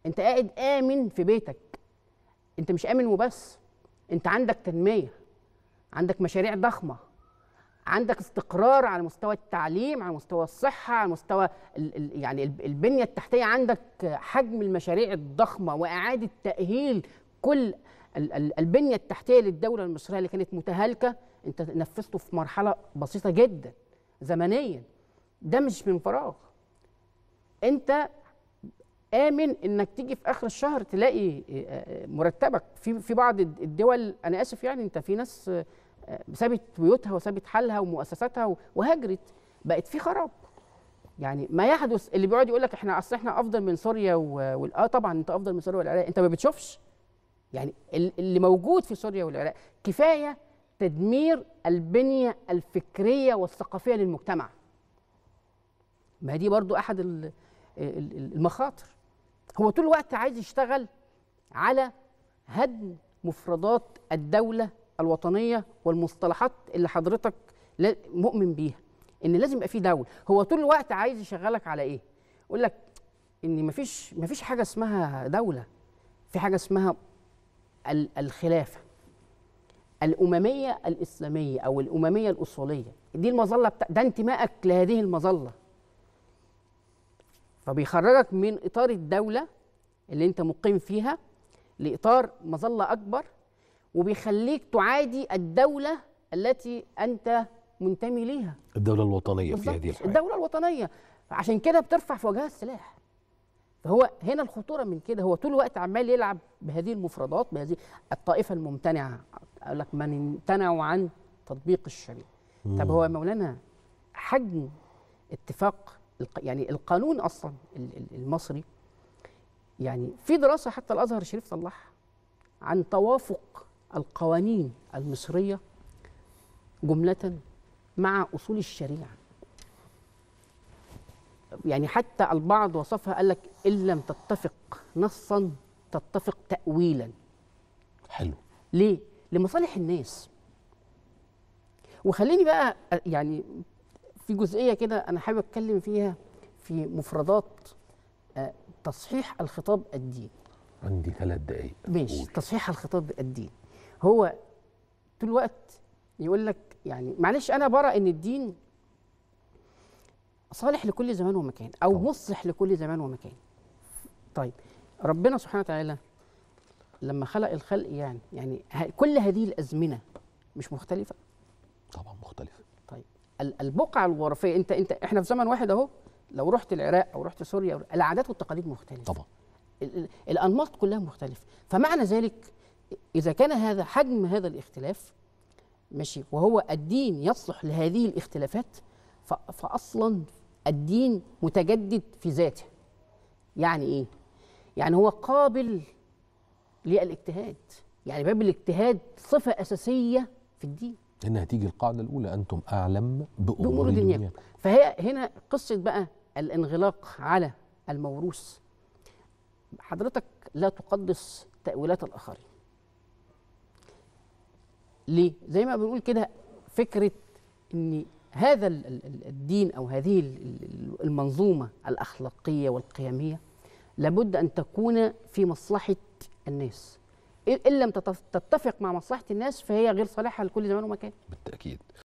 انت قاعد امن في بيتك انت مش امن وبس انت عندك تنميه عندك مشاريع ضخمه عندك استقرار على مستوى التعليم على مستوى الصحه على مستوى ال ال يعني ال- البنيه التحتيه عندك حجم المشاريع الضخمه واعاده تاهيل كل ال ال البنيه التحتيه للدوله المصريه اللي كانت متهالكه انت نفذته في مرحله بسيطه جدا زمنيا ده مش من فراغ انت امن انك تيجي في اخر الشهر تلاقي آه، مرتبك في في بعض الدول انا اسف يعني انت في ناس آه، آه، سابت بيوتها وسابت حالها ومؤسساتها و- وهاجرت بقت في خراب يعني ما يحدث اللي بيقعد يقول لك احنا اصل احنا افضل من سوريا و- وال- اه طبعا انت افضل من سوريا والعراق انت ما بتشوفش يعني ال- اللي موجود في سوريا والعراق كفايه تدمير البنيه الفكريه والثقافيه للمجتمع ما دي برضو احد ال- ال- ال- المخاطر هو طول الوقت عايز يشتغل على هدم مفردات الدولة الوطنية والمصطلحات اللي حضرتك لا- مؤمن بيها ان لازم يبقى في دولة هو طول الوقت عايز يشغلك على ايه يقول لك ان مفيش مفيش حاجة اسمها دولة في حاجة اسمها ال- الخلافة الأممية الإسلامية أو الأممية الأصولية دي المظلة بتاع ده انتمائك لهذه المظلة فبيخرجك من اطار الدوله اللي انت مقيم فيها لاطار مظله اكبر وبيخليك تعادي الدوله التي انت منتمي ليها الدولة الوطنية في بالظبط، هذه الحالة الدوله الوطنيه عشان كده بترفع في وجهها السلاح فهو هنا الخطوره من كده هو طول الوقت عمال يلعب بهذه المفردات بهذه الطائفه الممتنعه اقول لك من امتنعوا عن تطبيق الشريعه طب هو مولانا حجم اتفاق الق- يعني القانون اصلا ال- ال- المصري يعني في دراسه حتى الازهر الشريف طلعها عن توافق القوانين المصريه جمله مع اصول الشريعه يعني حتى البعض وصفها قال لك ان لم تتفق نصا تتفق تاويلا حلو ليه؟ لمصالح الناس وخليني بقى أ- يعني في جزئية كده أنا حابب أتكلم فيها في مفردات آه، تصحيح الخطاب الديني عندي ثلاث دقايق ماشي قول. تصحيح الخطاب الديني هو طول الوقت يقول لك يعني معلش أنا برى إن الدين صالح لكل زمان ومكان أو طبعا. مصلح لكل زمان ومكان طيب ربنا سبحانه وتعالى لما خلق الخلق يعني يعني ه- كل هذه الازمنه مش مختلفه طبعا مختلف طيب ال- البقعه الجغرافيه انت انت احنا في زمن واحد اهو لو رحت العراق او رحت سوريا أو- العادات والتقاليد مختلفه طبعا ال- ال- الانماط كلها مختلفه فمعنى ذلك اذا كان هذا حجم هذا الاختلاف ماشي وهو الدين يصلح لهذه الاختلافات ف- فاصلا الدين متجدد في ذاته يعني ايه يعني هو قابل للاجتهاد يعني باب الاجتهاد صفه اساسيه في الدين هنا هتيجي القاعدة الأولى أنتم أعلم بامور بأمور دنياكم دنياكم فهي هنا قصه بقى الانغلاق على الموروث حضرتك لا تقدس تاويلات الاخرين ليه زي ما بنقول كده فكره ان هذا ال- ال- ال- الدين او هذه ال- ال- المنظومه الاخلاقيه والقيميه لابد ان تكون في مصلحه الناس ان لم تتف- تتفق مع مصلحه الناس فهي غير صالحه لكل زمان ومكان بالتأكيد